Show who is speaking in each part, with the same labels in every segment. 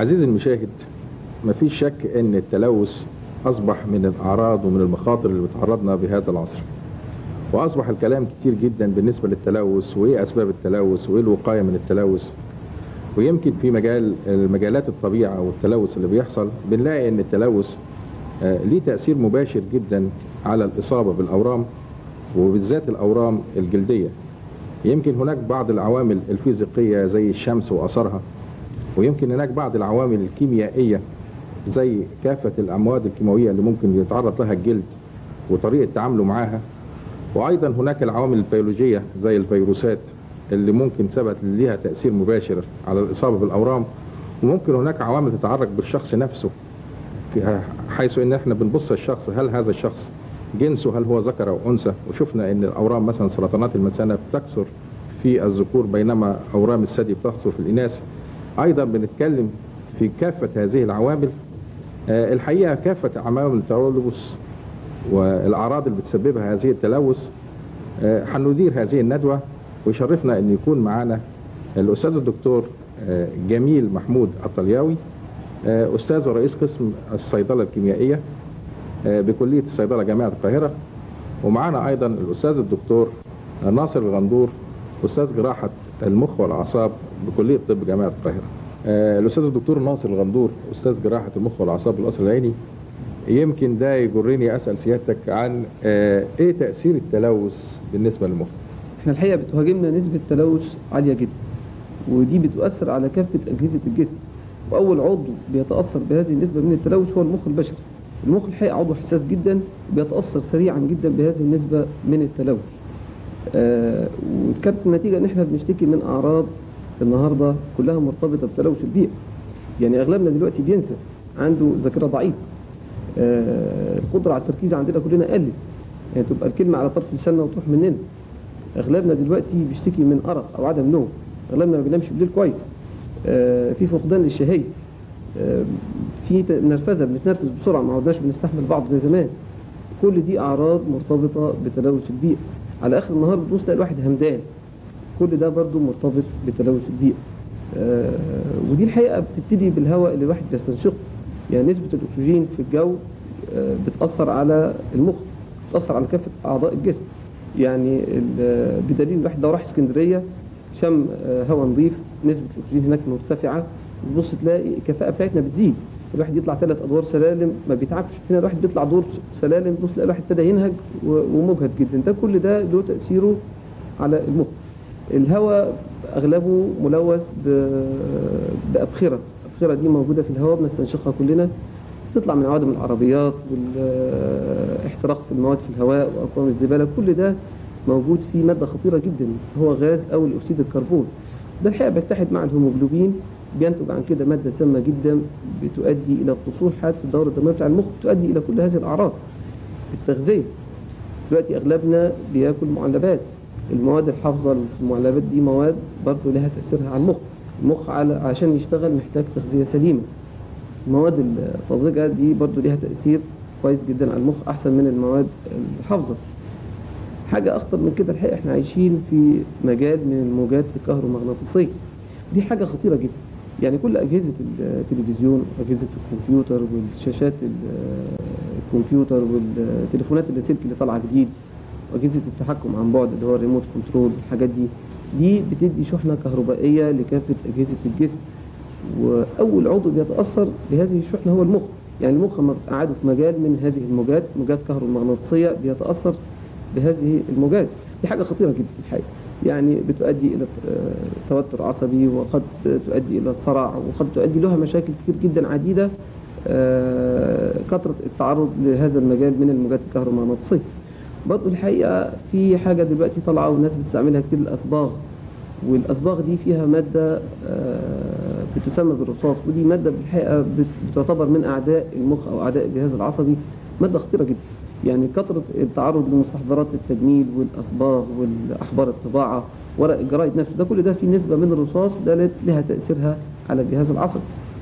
Speaker 1: عزيزي المشاهد مفيش شك ان التلوث اصبح من الاعراض ومن المخاطر اللي بتعرضنا بهذا العصر واصبح الكلام كتير جدا بالنسبه للتلوث وايه اسباب التلوث وايه الوقايه من التلوث ويمكن في مجال مجالات الطبيعه والتلوث اللي بيحصل بنلاقي ان التلوث آه، ليه تاثير مباشر جدا على الاصابه بالاورام وبالذات الاورام الجلديه يمكن هناك بعض العوامل الفيزيقيه زي الشمس واثرها ويمكن هناك بعض العوامل الكيميائيه زي كافه الامواد الكيماويه اللي ممكن يتعرض لها الجلد وطريقه تعامله معاها وايضا هناك العوامل البيولوجيه زي الفيروسات اللي ممكن ثبت ليها تاثير مباشر على الاصابه بالاورام وممكن هناك عوامل تتعلق بالشخص نفسه في- حيث ان احنا بنبص الشخص هل هذا الشخص جنسه هل هو ذكر او انثى وشفنا ان الاورام مثلا سرطانات المثانه بتكثر في الذكور بينما اورام الثدي بتكثر في الاناث ايضا بنتكلم في كافه هذه العوامل آه، الحقيقه كافه عوامل التلوث والاعراض اللي بتسببها هذه التلوث آه، هندير هذه الندوه ويشرفنا ان يكون معنا الاستاذ الدكتور آه، جميل محمود الطلياوي آه، استاذ ورئيس قسم الصيدله الكيميائيه آه، بكليه الصيدله جامعه القاهره ومعنا ايضا الاستاذ الدكتور ناصر الغندور استاذ جراحه المخ والاعصاب بكليه طب جامعه القاهره. آه، الاستاذ الدكتور ناصر الغندور استاذ جراحه المخ والاعصاب بالقصر العيني يمكن ده يجرني اسال سيادتك عن آه، ايه تاثير التلوث بالنسبه للمخ؟
Speaker 2: احنا الحقيقه بتهاجمنا نسبه تلوث عاليه جدا ودي بتؤثر على كافه اجهزه الجسم واول عضو بيتاثر بهذه النسبه من التلوث هو المخ البشري المخ الحقيقه عضو حساس جدا بيتاثر سريعا جدا بهذه النسبه من التلوث آه وكانت النتيجه ان احنا بنشتكي من اعراض النهارده كلها مرتبطه بتلوث البيئه يعني اغلبنا دلوقتي بينسى عنده ذاكره ضعيفه آه القدره على التركيز عندنا كلنا قلت يعني تبقى الكلمه على طرف لساننا وتروح مننا اغلبنا دلوقتي بيشتكي من ارق او عدم نوم اغلبنا ما بينامش بالليل كويس آه، في فقدان للشهيه آه، في ت- نرفزه بنتنرفز بسرعه ما عدناش بنستحمل بعض زي زمان كل دي اعراض مرتبطه بتلوث البيئه على اخر النهار بتبص تلاقي الواحد همدان كل ده برضو مرتبط بتلوث البيئه آه، ودي الحقيقه بتبتدي بالهواء اللي الواحد بيستنشقه يعني نسبه الاكسجين في الجو آه، بتاثر على المخ بتاثر على كافه اعضاء الجسم يعني ال- بدليل الواحد لو راح اسكندريه شم آه، هواء نظيف نسبه الاكسجين هناك مرتفعه تبص تلاقي الكفاءه بتاعتنا بتزيد الواحد يطلع ثلاث ادوار سلالم ما بيتعبش هنا الواحد بيطلع دور سلالم بص تلاقي الواحد ابتدى ينهج و- ومجهد جدا ده كل ده له تاثيره على المخ الهواء اغلبه ملوث ب- بابخره الابخره دي موجوده في الهواء بنستنشقها كلنا تطلع من عوادم العربيات واحتراق المواد في الهواء واقوام الزباله كل ده موجود فيه ماده خطيره جدا هو غاز او اكسيد الكربون ده الحقيقه بيتحد مع الهيموجلوبين بينتج عن كده ماده سامه جدا بتؤدي الى فصول حاد في الدوره الدمويه بتاع المخ تؤدي الى كل هذه الاعراض التغذيه دلوقتي اغلبنا بياكل معلبات المواد الحافظه في المعلبات دي مواد برضه لها تاثيرها على المخ المخ على عشان يشتغل محتاج تغذيه سليمه المواد الطازجه دي برضو ليها تاثير كويس جدا على المخ احسن من المواد الحافظه حاجه اخطر من كده الحقيقه احنا عايشين في مجال من الموجات الكهرومغناطيسيه دي حاجه خطيره جدا يعني كل اجهزه التلفزيون واجهزه الكمبيوتر والشاشات ال- الكمبيوتر والتليفونات اللاسلكي اللي طالعه جديد واجهزه التحكم عن بعد اللي هو الريموت كنترول الحاجات دي دي بتدي شحنه كهربائيه لكافه اجهزه الجسم واول عضو بيتاثر بهذه الشحنه هو المخ يعني المخ لما بتقعده في مجال من هذه الموجات موجات كهرومغناطيسيه بيتاثر بهذه الموجات دي حاجه خطيره جدا الحقيقه يعني بتؤدي الى آه، توتر عصبي وقد تؤدي الى الصرع وقد تؤدي لها مشاكل كتير جدا عديده آه، كثره التعرض لهذا المجال من الموجات الكهرومغناطيسيه برضه الحقيقه في حاجه دلوقتي طالعه والناس بتستعملها كتير الاصباغ والاصباغ دي فيها ماده آه، بتسمى بالرصاص ودي ماده بالحقيقه بت- بتعتبر من اعداء المخ او اعداء الجهاز العصبي ماده خطيره جدا يعني كثره التعرض لمستحضرات التجميل والاصباغ والاحبار الطباعه ورق الجرايد نفسه ده كل ده فيه نسبه من الرصاص ده لت- لها تاثيرها على الجهاز العصبي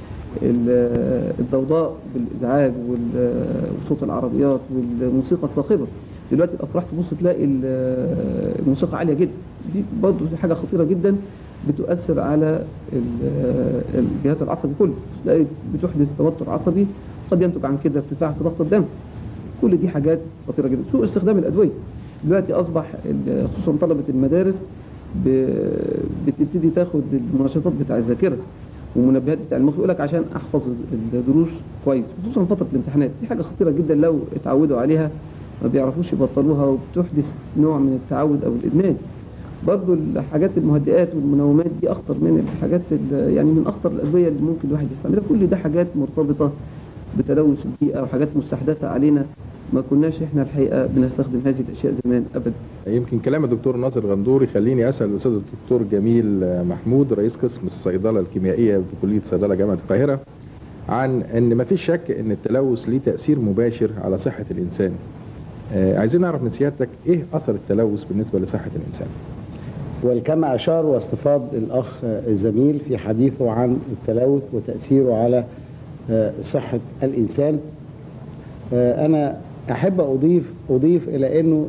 Speaker 2: ال- الضوضاء بالازعاج وال- وصوت العربيات والموسيقى الصاخبه دلوقتي الافراح تبص تلاقي ال- الموسيقى عاليه جدا دي برضه حاجه خطيره جدا بتؤثر على ال- الجهاز العصبي كله تلاقي بتحدث توتر عصبي قد ينتج عن كده ارتفاع في ضغط الدم كل دي حاجات خطيره جدا سوء استخدام الادويه دلوقتي اصبح ال- خصوصا طلبه المدارس ب- بتبتدي تاخد المنشطات بتاع الذاكره ومنبهات بتاع المخ يقول لك عشان احفظ الدروس كويس خصوصا فتره الامتحانات دي حاجه خطيره جدا لو اتعودوا عليها ما بيعرفوش يبطلوها وبتحدث نوع من التعود او الادمان برضو الحاجات المهدئات والمنومات دي اخطر من الحاجات ال- يعني من اخطر الادويه اللي ممكن الواحد يستعملها كل ده حاجات مرتبطه بتلوث البيئه وحاجات مستحدثه علينا ما كناش احنا الحقيقه بنستخدم هذه الاشياء زمان ابدا
Speaker 1: يمكن كلام الدكتور ناصر غندور يخليني اسال الاستاذ الدكتور جميل محمود رئيس قسم الصيدله الكيميائيه بكليه صيدله جامعه القاهره عن ان ما فيش شك ان التلوث ليه تاثير مباشر على صحه الانسان. آه، عايزين نعرف من سيادتك ايه اثر التلوث بالنسبه لصحه الانسان؟
Speaker 3: وكما أشار واستفاض الأخ الزميل في حديثه عن التلوث وتأثيره على آه، صحة الإنسان آه، أنا أحب أضيف أضيف إلى أنه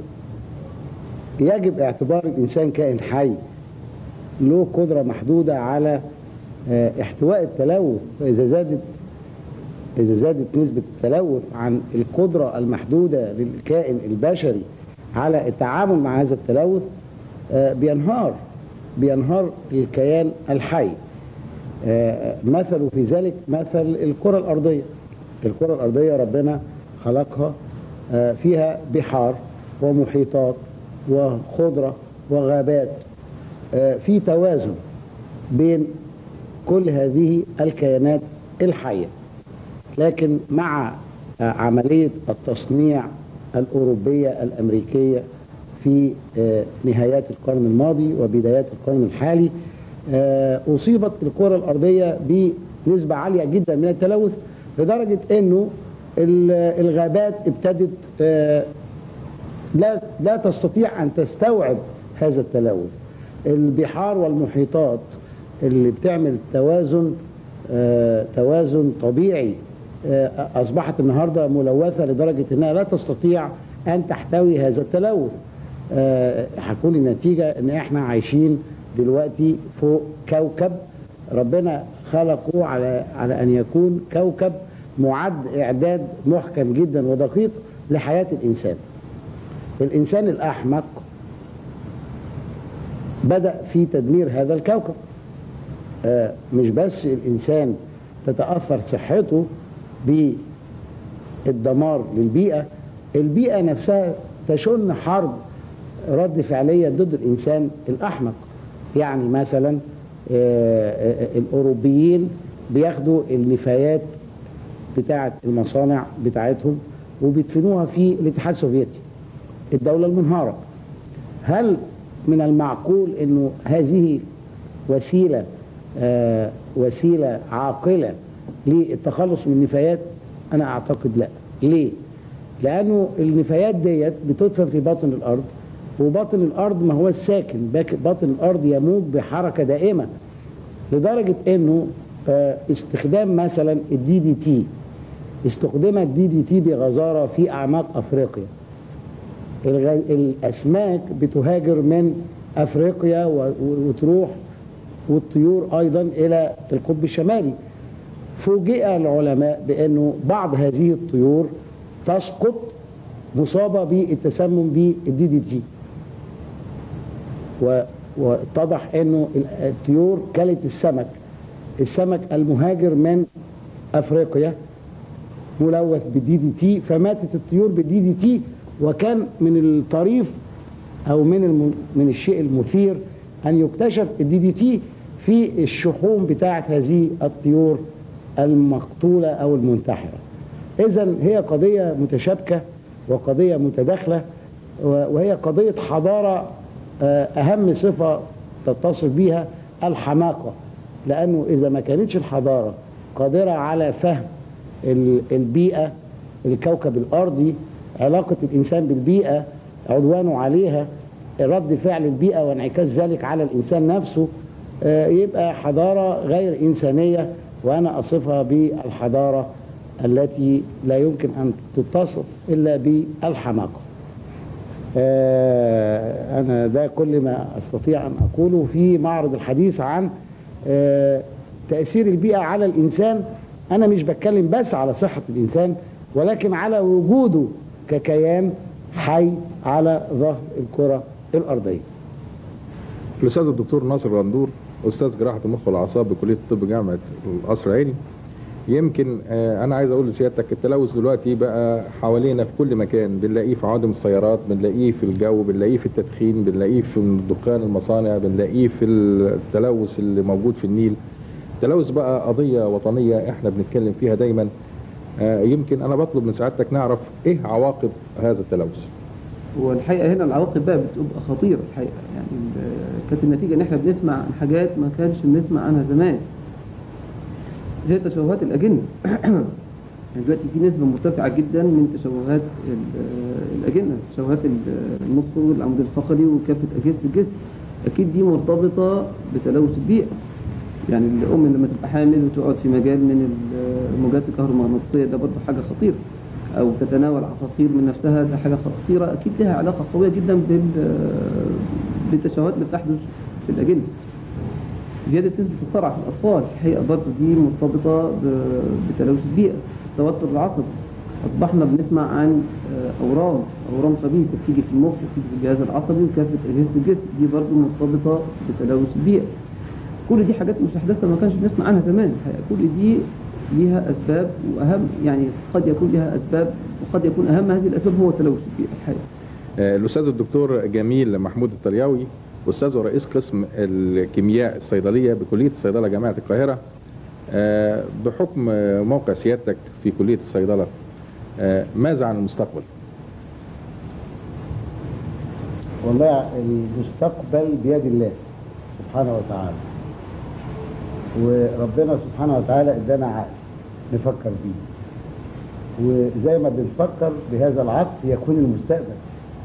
Speaker 3: يجب اعتبار الإنسان كائن حي له قدرة محدودة على آه، احتواء التلوث فإذا زادت إذا زادت نسبة التلوث عن القدرة المحدودة للكائن البشري على التعامل مع هذا التلوث آه، بينهار بينهار الكيان الحي آه، مثل في ذلك مثل الكرة الأرضية الكرة الأرضية ربنا خلقها آه، فيها بحار ومحيطات وخضرة وغابات آه، في توازن بين كل هذه الكيانات الحية لكن مع آه، عملية التصنيع الأوروبية الأمريكية في آه، نهايات القرن الماضي وبدايات القرن الحالي آه، أصيبت الكرة الأرضية بنسبة عالية جدا من التلوث لدرجة أنه ال- الغابات ابتدت آه، لا لا تستطيع أن تستوعب هذا التلوث البحار والمحيطات اللي بتعمل توازن آه، توازن طبيعي آه، أصبحت النهاردة ملوثة لدرجة أنها لا تستطيع أن تحتوي هذا التلوث آه، هتكون النتيجة أن إحنا عايشين دلوقتي فوق كوكب ربنا خلقه على على أن يكون كوكب معد إعداد محكم جدا ودقيق لحياة الإنسان الإنسان الأحمق بدأ في تدمير هذا الكوكب آه، مش بس الإنسان تتأثر صحته بالدمار للبيئة البيئة نفسها تشن حرب رد فعلية ضد الإنسان الأحمق يعني مثلا آه، آه، الأوروبيين بياخدوا النفايات بتاعة المصانع بتاعتهم وبيدفنوها في الاتحاد السوفيتي الدولة المنهارة هل من المعقول انه هذه وسيله آه وسيله عاقله للتخلص من النفايات انا اعتقد لا ليه لانه النفايات ديت بتدفن في باطن الارض وباطن الارض ما هو الساكن باك- باطن الارض يموج بحركه دائمه لدرجه انه آه استخدام مثلا الدي دي تي استخدم الدي دي تي بغزاره في اعماق افريقيا الغ- الاسماك بتهاجر من افريقيا و- و- وتروح والطيور ايضا الى القطب الشمالي فوجئ العلماء بانه بعض هذه الطيور تسقط مصابه بالتسمم بالدي دي تي و- واتضح انه ال- الطيور كلت السمك السمك المهاجر من افريقيا ملوث بالدي دي تي فماتت الطيور بالدي دي تي وكان من الطريف او من الم... من الشيء المثير ان يكتشف الدي دي تي في الشحوم بتاعه هذه الطيور المقتوله او المنتحره. اذا هي قضيه متشابكه وقضيه متداخله و- وهي قضيه حضاره آه، اهم صفه تتصف بها الحماقه لانه اذا ما كانتش الحضاره قادره على فهم ال- البيئه الكوكب الارضي علاقه الانسان بالبيئه عدوانه عليها رد فعل البيئه وانعكاس ذلك على الانسان نفسه آه، يبقى حضاره غير انسانيه وانا اصفها بالحضاره التي لا يمكن ان تتصف الا بالحماقه آه، أنا ده كل ما أستطيع أن أقوله في معرض الحديث عن آه، تأثير البيئة على الإنسان أنا مش بتكلم بس على صحة الإنسان ولكن على وجوده ككيان حي على ظهر الكرة الأرضية
Speaker 1: الاستاذ الدكتور ناصر غندور استاذ جراحه المخ والاعصاب بكليه الطب جامعه القصر العيني يمكن آه، انا عايز اقول لسيادتك التلوث دلوقتي بقى حوالينا في كل مكان بنلاقيه في عوادم السيارات بنلاقيه في الجو بنلاقيه في التدخين بنلاقيه في دخان المصانع بنلاقيه في التلوث اللي موجود في النيل التلوث بقى قضيه وطنيه احنا بنتكلم فيها دايما آه، يمكن انا بطلب من سعادتك نعرف ايه عواقب هذا التلوث
Speaker 2: والحقيقه هنا العواقب بقى بتبقى خطيره الحقيقه يعني ال- كانت النتيجه ان احنا بنسمع عن حاجات ما كانش بنسمع عنها زمان زي تشوهات الاجنه يعني دلوقتي في نسبه مرتفعه جدا من تشوهات ال- الاجنه تشوهات ال- المخ والعمود الفقري وكافه اجهزه الجسم اكيد دي مرتبطه بتلوث البيئه يعني الام لما تبقى حامل وتقعد في مجال من الموجات الكهرومغناطيسيه ده برضه حاجه خطيره او تتناول عصافير من نفسها ده حاجه خطيره اكيد لها علاقه قويه جدا بال بالتشوهات اللي بتحدث في الاجنه زياده نسبه الصرع في الاطفال الحقيقه برضه دي مرتبطه ب- بتلوث البيئه التوتر العصبي اصبحنا بنسمع عن آه، اورام اورام خبيثه بتيجي في المخ وبتيجي في الجهاز العصبي وكافه اجهزه الجسم دي برضه مرتبطه بتلوث البيئه كل دي حاجات مستحدثه ما كانش بنسمع عنها زمان الحقيقه كل دي ليها اسباب واهم يعني قد يكون لها اسباب وقد يكون اهم هذه الاسباب هو تلوث البيئه الحقيقه
Speaker 1: آه، الاستاذ الدكتور جميل محمود الطرياوي استاذ ورئيس قسم الكيمياء الصيدليه بكليه الصيدله جامعه القاهره آه، بحكم آه، موقع سيادتك في كليه الصيدله آه، ماذا عن المستقبل؟
Speaker 3: والله المستقبل بيد الله سبحانه وتعالى وربنا سبحانه وتعالى ادانا عقل نفكر بيه وزي ما بنفكر بهذا العقل يكون المستقبل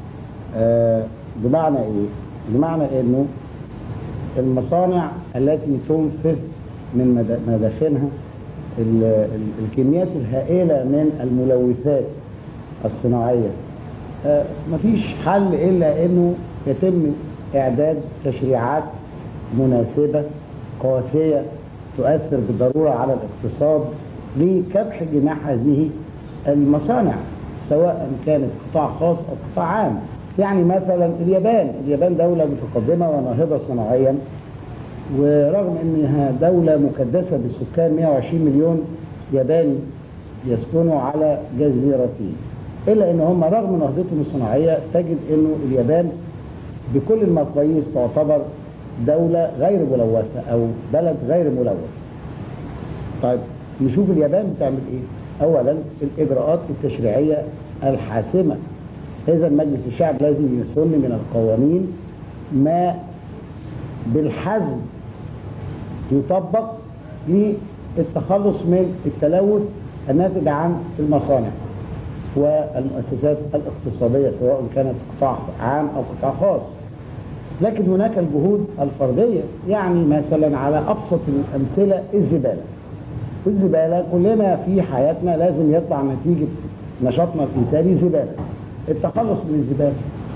Speaker 3: آه بمعنى ايه بمعنى انه المصانع التي تنفذ من مدا- مداخنها ال- ال- الكميات الهائله من الملوثات الصناعيه آه، مفيش حل الا انه يتم اعداد تشريعات مناسبه قاسيه تؤثر بالضروره على الاقتصاد لكبح جناح هذه المصانع سواء كانت قطاع خاص او قطاع عام يعني مثلا اليابان اليابان دوله متقدمه وناهضه صناعيا ورغم انها دوله مكدسه بالسكان 120 مليون ياباني يسكنوا على جزيرتين الا ان هم رغم نهضتهم الصناعيه تجد انه اليابان بكل المقاييس تعتبر دوله غير ملوثه او بلد غير ملوث. طيب نشوف اليابان بتعمل ايه؟ اولا الاجراءات التشريعيه الحاسمه. اذا مجلس الشعب لازم يسن من القوانين ما بالحزم يطبق للتخلص من التلوث الناتج عن المصانع والمؤسسات الاقتصادية سواء كانت قطاع عام أو قطاع خاص لكن هناك الجهود الفردية يعني مثلا على أبسط الأمثلة الزبالة والزبالة كلنا في حياتنا لازم يطلع نتيجة نشاطنا الإنساني زبالة التخلص من الزبالة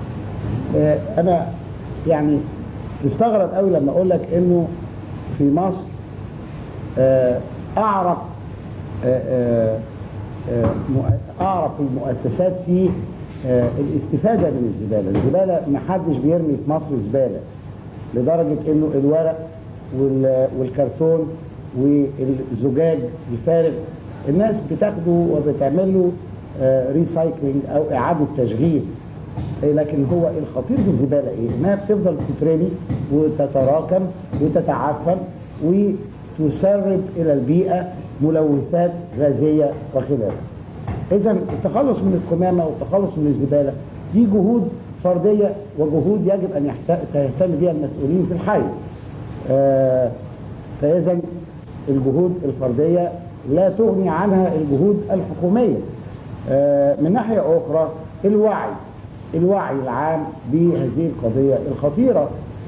Speaker 3: آه، أنا يعني تستغرب قوي لما أقول لك إنه في مصر آه، أعرق آه، آه، آه، مؤ- أعرق المؤسسات في آه، الاستفادة من الزبالة الزبالة ما حدش بيرمي في مصر زبالة لدرجة إنه الورق وال- والكرتون والزجاج الفارغ الناس بتاخده وبتعمل له ريسايكلينج أو إعادة تشغيل إيه، لكن هو الخطير في الزبالة إيه؟ إنها بتفضل تترمي وتتراكم وتتعفن وتسرب إلى البيئة ملوثات غازية وخلافه. إذا التخلص من القمامة والتخلص من الزبالة دي جهود فردية وجهود يجب أن يحت- يهتم بها المسؤولين في الحي. آه، فإذا الجهود الفردية لا تغني عنها الجهود الحكومية. آه، من ناحية أخرى الوعي الوعي العام بهذه القضية الخطيرة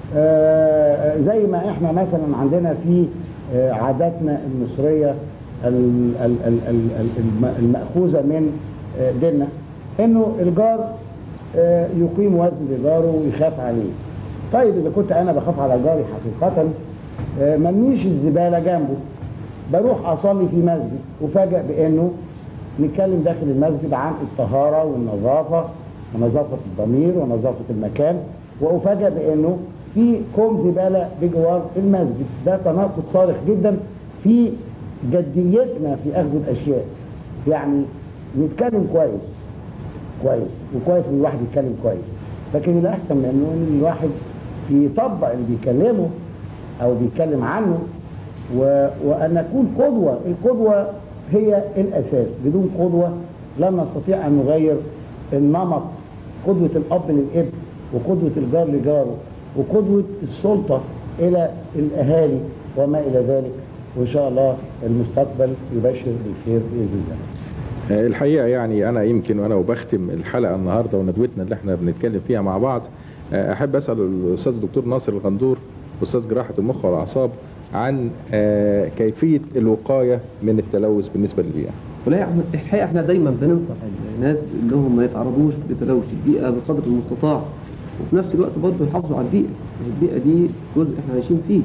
Speaker 3: آه، زي ما احنا مثلا عندنا في آه، عاداتنا المصرية ال- ال- ال- ال- ال- الم- المأخوذة من آه، ديننا انه الجار آه، يقيم وزن لجاره ويخاف عليه طيب اذا كنت انا بخاف على جاري حقيقه آه، مرميش الزباله جنبه بروح اصلي في مسجد وفاجئ بانه نتكلم داخل المسجد عن الطهاره والنظافه ونظافه الضمير ونظافه المكان وافاجئ بانه في كوم زباله بجوار المسجد ده تناقض صارخ جدا في جديتنا في اخذ الاشياء يعني نتكلم كويس كويس وكويس ان الواحد يتكلم كويس لكن الاحسن من انه ان الواحد يطبق اللي بيكلمه او بيتكلم عنه و... وان نكون قدوه القدوه هي الاساس بدون قدوه لن نستطيع ان نغير النمط قدوه الاب للابن وقدوه الجار لجاره وقدوه السلطه الى الاهالي وما الى ذلك وان شاء الله المستقبل يبشر بالخير باذن الله
Speaker 1: آه، الحقيقه يعني انا يمكن وانا وبختم الحلقه النهارده وندوتنا اللي احنا بنتكلم فيها مع بعض آه، احب اسال الاستاذ الدكتور ناصر الغندور استاذ جراحه المخ والاعصاب عن آه، كيفيه الوقايه من التلوث بالنسبه للبيئه.
Speaker 2: ولا يا أحمد، الحقيقه احنا دايما بننصح الناس انهم ما يتعرضوش لتلوث البيئه بقدر المستطاع وفي نفس الوقت برضه يحافظوا على البيئه البيئه دي جزء احنا عايشين فيه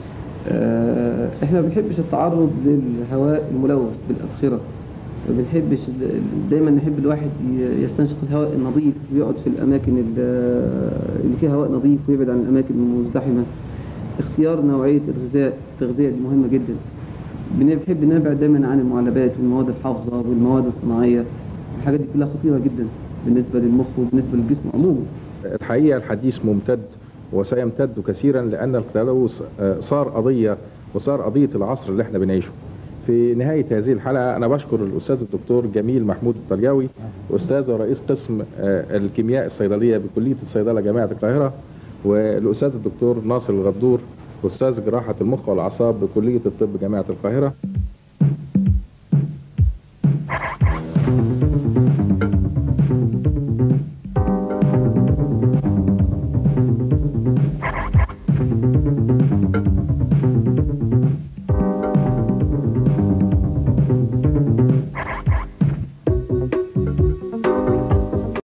Speaker 2: آه، احنا ما بنحبش التعرض للهواء الملوث بالابخره ما بنحبش ال- دايما نحب الواحد ي- يستنشق الهواء النظيف ويقعد في الاماكن ال- اللي فيها هواء نظيف ويبعد عن الاماكن المزدحمه اختيار نوعيه الغذاء التغذيه دي مهمه جدا بنحب نبعد دايما عن المعلبات والمواد الحافظه والمواد الصناعيه الحاجات دي كلها خطيره جدا بالنسبه للمخ وبالنسبه للجسم عموما
Speaker 1: الحقيقه الحديث ممتد وسيمتد كثيرا لان التلوث آه، صار قضيه وصار قضيه العصر اللي احنا بنعيشه. في نهايه هذه الحلقه انا بشكر الاستاذ الدكتور جميل محمود الطلياوي استاذ ورئيس قسم آه، الكيمياء الصيدليه بكليه الصيدله جامعه القاهره والاستاذ الدكتور ناصر الغدور استاذ جراحه المخ والاعصاب بكليه الطب جامعه القاهره